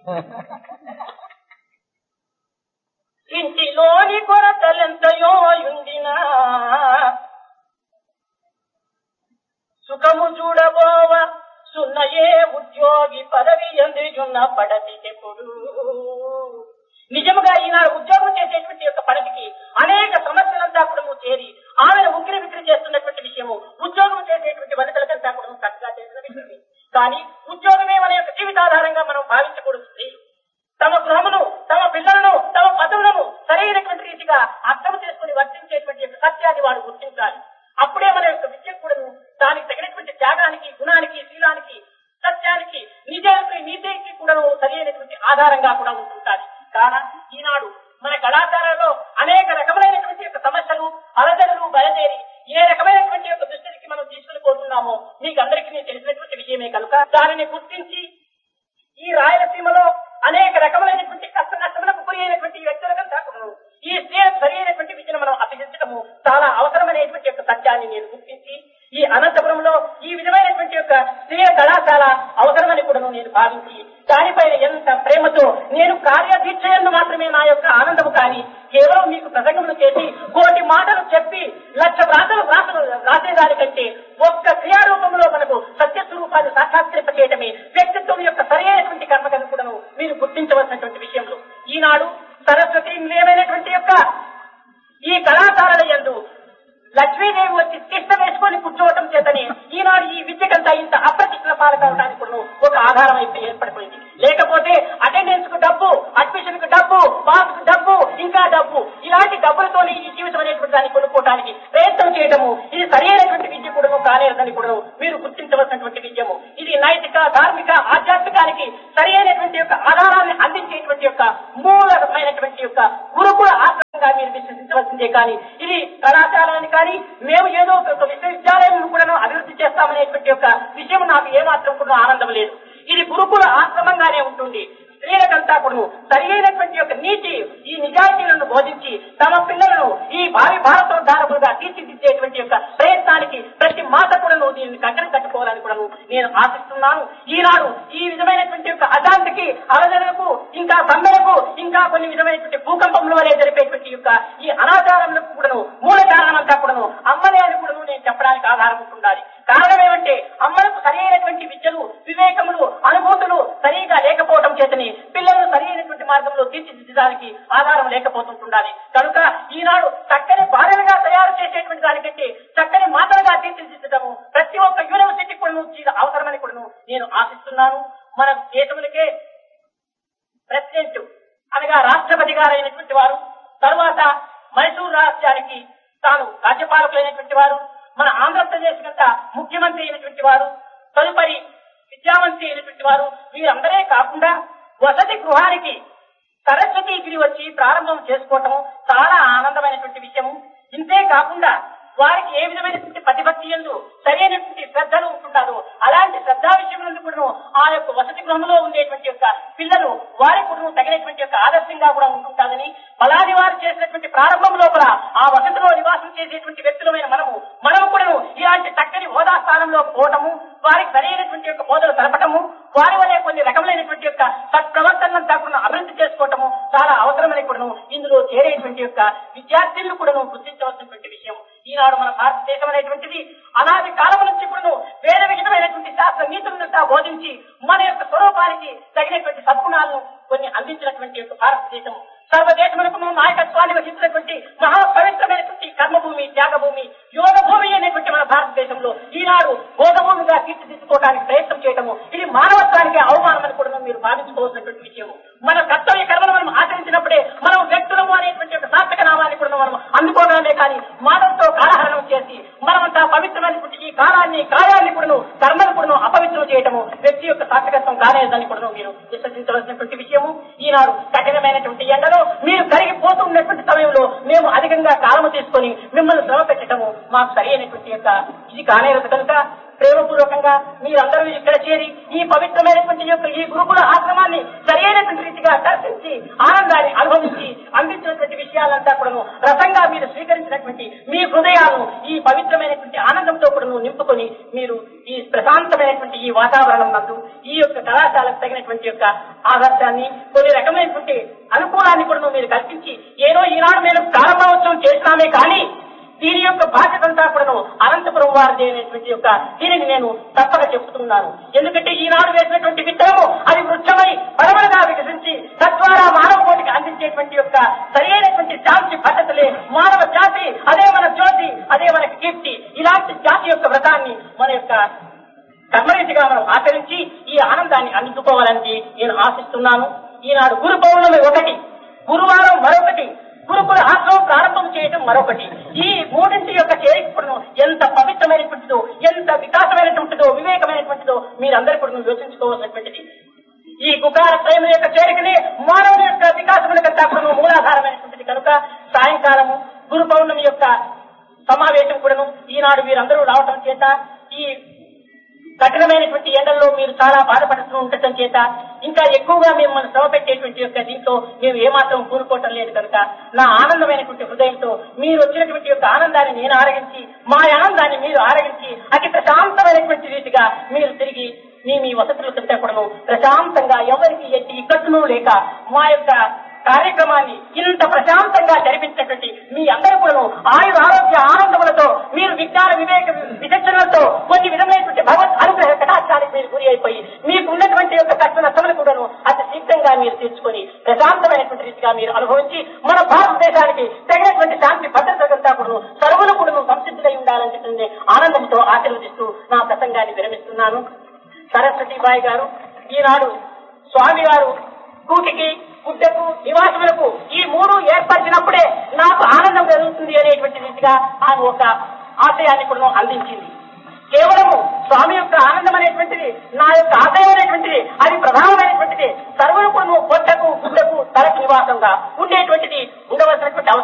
ఇంటిలోని కొరతలెంతయో యుండినా సుఖము చూడబోవ సున్నయే ఉద్యోగి పదవి ఎందున్న పడతికెప్పుడు నిజముగా ఈనాడు ఉద్యోగం చేసేటువంటి యొక్క పడతికి అనేక సమస్యలంతా కూడా చేరి ఆమెను ఉక్కిరి బిక్కిరి చేస్తున్నటువంటి విషయము ఉద్యోగం చేసేటువంటి వనితలకంతా కూడా చక్కగా చేసిన విషయమే కానీ ఉద్యోగమే మన యొక్క జీవితాధారంగా మనం భావించకూడదు స్త్రీలు తమ గృహమును తమ పిల్లలను తమ పదవులను సరైనటువంటి రీతిగా అర్థం చేసుకుని వర్తించేటువంటి యొక్క సత్యాన్ని వాడు గుర్తించాలి అప్పుడే మన యొక్క విద్య కూడా దానికి తగినటువంటి త్యాగానికి గుణానికి శీలానికి సత్యానికి నిజానికి నీతికి కూడా సరైనటువంటి ఆధారంగా కూడా ఉంటుంటాది కాన ఈనాడు మన కళాశాలలో అనేక రకములైనటువంటి యొక్క సమస్యలు అలజడులు బయలుదేరి ఏ రకమైనటువంటి యొక్క దృష్టికి మనం తీసుకుని పోతున్నామో మీకు అందరికీ తెలిసినటువంటి విషయమే కనుక దానిని గుర్తించి ఈ రాయలసీమలో అనేక రకములైనటువంటి కష్ట నష్టములకు గురి అయినటువంటి వ్యక్తులకంతా కూడా ఈ స్త్రీలకు సరి అయినటువంటి విద్యను మనం అభ్యసించడము చాలా అవసరమైనటువంటి యొక్క సత్యాన్ని నేను గుర్తించి ఈ అనంతపురంలో ఈ విధమైనటువంటి యొక్క స్త్రీల కళాశాల అవసరమని కూడా నేను భావించి దానిపైన ఎంత ప్రేమతో నేను కార్యదీక్షయందు మాత్రమే నా యొక్క ఆనందము కానీ కేవలం మీకు ప్రసంగములు చేసి కోటి మాటలు చెప్పి లక్ష వ్రాతలు వ్రాసలు రాసేదానికంటే ఒక్క క్రియారూపంలో మనకు సత్య స్వరూపాన్ని సాక్షాత్కరింప చేయటమే వ్యక్తిత్వం యొక్క సరైనటువంటి కర్మకను కూడా మీరు గుర్తించవలసినటువంటి విషయంలో ఈనాడు సరస్వతి నిలయమైనటువంటి యొక్క ఈ కళాశాలల యందు లక్ష్మీదేవి వచ్చి తిష్ట వేసుకొని కూర్చోవటం చేతనే ఈనాడు ఈ విద్యకంతా ఇంత అప్రతిష్ట పాలకవడానికి కూడా ఒక ఆధారం అయితే ఏర్పడిపోయింది లేకపోతే అటెండెన్స్ కు డబ్బు అడ్మిషన్ కు డబ్బు పాస్ కు డబ్బు ఇంకా డబ్బు ఇలాంటి డబ్బులతోనే ఈ జీవితం అనేటువంటి దాన్ని కొనుక్కోవడానికి ప్రయత్నం చేయడము ఇది సరైనటువంటి విద్య కూడా కానేదని కూడా మీరు గుర్తించవలసినటువంటి విద్యము ఇది నైతిక ధార్మిక ఆధ్యాత్మికానికి సరైనటువంటి యొక్క ఆధారాన్ని అందించేటువంటి యొక్క మూలమైనటువంటి యొక్క గురుకుల ఆశ్రమంగా మీరు విశ్వసించవలసిందే కానీ ఇది కళాశాలని కానీ మేము ఏదో ఒక విశ్వవిద్యాలయం కూడా అభివృద్ధి చేస్తామనేటువంటి యొక్క విషయం నాకు ఏమాత్రం కూడా ఆనందం లేదు ఇది గురుకుల ఆశ్రమంగానే ఉంటుంది స్త్రీలకంతా కూడా సరైనటువంటి యొక్క నీతి ఈ నిజాయితీలను బోధించి తమ పిల్లలను ఈ భావి భారతోద్ధారకులుగా తీర్చిదిద్దేటువంటి యొక్క ప్రయత్నానికి ప్రతి మాత కూడా దీన్ని కంకణం కట్టుకోవాలని కూడా నేను ఆశిస్తున్నాను ఈనాడు ఈ విధమైనటువంటి యొక్క అశాంతికి అలజలకు ఇంకా సమ్మెలకు ఇంకా కొన్ని విధమైనటువంటి భూకంపంలో వలె జరిపేటువంటి యొక్క ఈ అనాచారములకు కూడాను మూల కారణమంతా కూడాను అమ్మలే అని కూడా నేను చెప్పడానికి ఆధారం ఉంటుండాలి కారణం ఏమంటే అమ్మలకు సరైనటువంటి విద్యలు వివేకములు అనుభూతులు సరిగా లేకపోవడం చేతని పిల్లలను సరైనటువంటి మార్గంలో తీర్చిదిద్దడానికి ఆధారం లేకపోతుంటుండాలి కనుక ఈనాడు చక్కని భార్యలుగా తయారు చేసేటువంటి దానికంటే చక్కని మాటలుగా తీర్చిదిద్దడము ప్రతి ఒక్క యూనివర్సిటీ కూడా అవసరమని కూడా నేను ఆశిస్తున్నాను మన దేశములకే ప్రెసిడెంట్ అనగా రాష్ట్రపతి గారైనటువంటి వారు తరువాత మైసూరు రాష్ట్రానికి తాను రాజ్యపాలకులైనటువంటి వారు మన ఆంధ్రప్రదేశ్ కంట ముఖ్యమంత్రి అయినటువంటి వారు తదుపరి విద్యామంత్రి అయినటువంటి వారు వీరందరే కాకుండా వసతి గృహానికి సరస్వతి గిరి వచ్చి ప్రారంభం చేసుకోవటం చాలా ఆనందమైనటువంటి విషయము ఇంతే కాకుండా వారికి ఏ విధమైనటువంటి ప్రతిభక్తి ఎందు సరైనటువంటి శ్రద్ధలు ఉంటుంటారో అలాంటి శ్రద్ధా విషయంలో కూడా ఆ యొక్క వసతి గృహంలో ఉండేటువంటి యొక్క పిల్లలు వారి కూడా తగినటువంటి యొక్క ఆదర్శంగా కూడా ఉంటుంటారని ఫలాని వారు చేసినటువంటి ప్రారంభం లోపల ఆ వసతిలో నివాసం చేసేటువంటి వ్యక్తులమైన మనము మనము కూడా ఇలాంటి చక్కని హోదా స్థానంలో పోవటము వారికి సరైనటువంటి యొక్క బోధలు తెలపటము వారి వలె కొన్ని రకములైనటువంటి యొక్క సత్ప్రవర్తనను తక్కువ అభివృద్ధి చేసుకోవటము చాలా అవసరమని కూడా ఇందులో చేరేటువంటి యొక్క విద్యార్థులను కూడా గుర్తించవలసినటువంటి విషయం ఈనాడు మన భారతదేశం అనేటువంటిది అనాది కాలం నుంచి కూడా వేరే విధమైనటువంటి శాస్త్ర నీతులంతా బోధించి మన యొక్క స్వరూపానికి తగినటువంటి సద్గుణాలను కొన్ని అందించినటువంటి యొక్క భారతదేశం సర్వదేశములకు నాయకత్వాన్ని వహించినటువంటి మహా పవిత్రమైనటువంటి కర్మభూమి త్యాగభూమి యోగ భూమి అనేటువంటి మన భారతదేశంలో ఈనాడు భోగభూమిగా తీర్చిదిద్దుకోవడానికి ప్రయత్నం చేయటము ఇది మానవత్వానికి అవమానమని కూడా మీరు భావించుకోవాల్సినటువంటి విషయం మన కర్తవ్య కర్మను మనం ఆచరించినప్పుడే మనం వ్యక్తులము అనేటువంటి ఒక సార్థక నామాన్ని కూడా మనం అందుకోవడమే కానీ మానవులతో కాలహరణం చేసి మనమంతా పవిత్రమైనటువంటి ఈ కాలాన్ని కార్యాన్ని కూడా కర్మను కూడా అపవిత్రం చేయటము వ్యక్తి యొక్క సార్థకత్వం కాలేదని కూడా మీరు విశ్వసించవలసినటువంటి విషయము ఈనాడు కఠినమైనటువంటి ఎండలో మీరు కరిగిపోతున్నటువంటి సమయంలో మేము అధికంగా కాలము తీసుకొని మిమ్మల్ని శ్రమ పెట్టడము మాకు సరైనటువంటి యొక్క ఇది కానేరదు కనుక ప్రేమపూర్వకంగా మీరందరూ ఇక్కడ చేరి ఈ పవిత్రమైనటువంటి యొక్క ఈ గురుకుల ఆశ్రమాన్ని సరైనటువంటి రీతిగా దర్శించి ఆనందించి ఆనందాన్ని అనుభవించి అందించినటువంటి విషయాలంతా కూడాను రసంగా మీరు స్వీకరించినటువంటి మీ హృదయాలను ఈ పవిత్రమైనటువంటి ఆనందంతో కూడాను నింపుకొని మీరు ఈ ప్రశాంతమైనటువంటి ఈ వాతావరణం నందు ఈ యొక్క కళాశాలకు తగినటువంటి యొక్క ఆదర్శాన్ని కొన్ని రకమైనటువంటి అనుకూలాన్ని కూడా మీరు కల్పించి ఏదో ఈనాడు మేము ప్రారంభోత్సవం చేసినామే కానీ దీని యొక్క బాధ్యత అంతా కూడాను అనంతపురం వారిది అనేటువంటి యొక్క దీనిని నేను తప్పక చెప్తున్నాను ఎందుకంటే ఈనాడు వేసినటువంటి విత్తనము అది వృక్షమై పరమలుగా వికసించి తద్వారా మానవ కోటికి అందించేటువంటి యొక్క సరైనటువంటి శాంతి పద్ధతులే మానవ జాతి అదే మన జ్యోతి అదే మన కీర్తి ఇలాంటి జాతి యొక్క వ్రతాన్ని మన యొక్క కర్మరీతిగా మనం ఆచరించి ఈ ఆనందాన్ని అందుకోవాలని నేను ఆశిస్తున్నాను ఈనాడు గురు పౌర్ణమి ఒకటి గురువారం మరొకటి గురుకుల ఆశ్రమం ప్రారంభం చేయడం మరొకటి ఈ మూడింటి యొక్క చేరికను ఎంత పవిత్రమైనటువంటిదో ఎంత వికాసమైనటువంటిదో వివేకమైనటువంటిదో మీరందరూ కూడా యోచించుకోవాల్సినటువంటిది ఈ కుకార ప్రేమ యొక్క చేరికనే మానవుని యొక్క వికాసములకంతా కూడా మూలాధారమైనటువంటిది కనుక సాయంకాలము గురు పౌర్ణమి యొక్క సమావేశం కూడాను ఈనాడు వీరందరూ రావటం చేత ఈ కఠినమైనటువంటి ఎండల్లో మీరు చాలా బాధపడుతూ ఉండటం చేత ఇంకా ఎక్కువగా మిమ్మల్ని శ్రమ పెట్టేటువంటి యొక్క దీంతో మేము ఏమాత్రం కూరుకోవటం లేదు కనుక నా ఆనందమైనటువంటి హృదయంతో మీరు వచ్చినటువంటి యొక్క ఆనందాన్ని నేను ఆరగించి మా ఆనందాన్ని మీరు ఆరగించి అతి ప్రశాంతమైనటువంటి రీతిగా మీరు తిరిగి మీ మీ వసతుల కంటే కూడా ప్రశాంతంగా ఎవరికి ఎట్టి ఇక్కట్టును లేక మా యొక్క కార్యక్రమాన్ని ఇంత ప్రశాంతంగా జరిపించినటువంటి మీ అందరూ కూడా ఆయుర ఆరోగ్య ఆనందములతో మీరు విజ్ఞాన వివేక విచక్షణలతో కొన్ని విధమైనటువంటి భగవత్ అనుగ్రహ కటాక్షానికి మీరు గురి అయిపోయి మీకు ఉన్నటువంటి యొక్క కష్ట నష్టములు కూడాను అతి శీఘ్రంగా మీరు తీర్చుకొని ప్రశాంతమైనటువంటి రీతిగా మీరు అనుభవించి మన భారతదేశానికి తగినటువంటి శాంతి భద్రతలంతా కూడా సర్వులు కూడా సంసిద్ధులై ఉండాలని చెప్పి ఆనందంతో ఆశీర్వదిస్తూ నా ప్రసంగాన్ని విరమిస్తున్నాను సరస్వతిబాయి గారు ఈనాడు స్వామి గారు కూటికి గుడ్డకు నివాసములకు ఈ మూడు ఏర్పరిచినప్పుడే నాకు ఆనందం కలుగుతుంది అనేటువంటి రీతిగా ఆమె ఒక ఆశయాన్ని కూడా అందించింది కేవలము స్వామి యొక్క ఆనందం అనేటువంటిది నా యొక్క ఆశయం అనేటువంటిది అది ప్రధానమైనటువంటిది సర్వులు కూడా పొట్టకు గుడ్డకు తలకు నివాసంగా ఉండేటువంటిది ఉండవలసినటువంటి అవసరం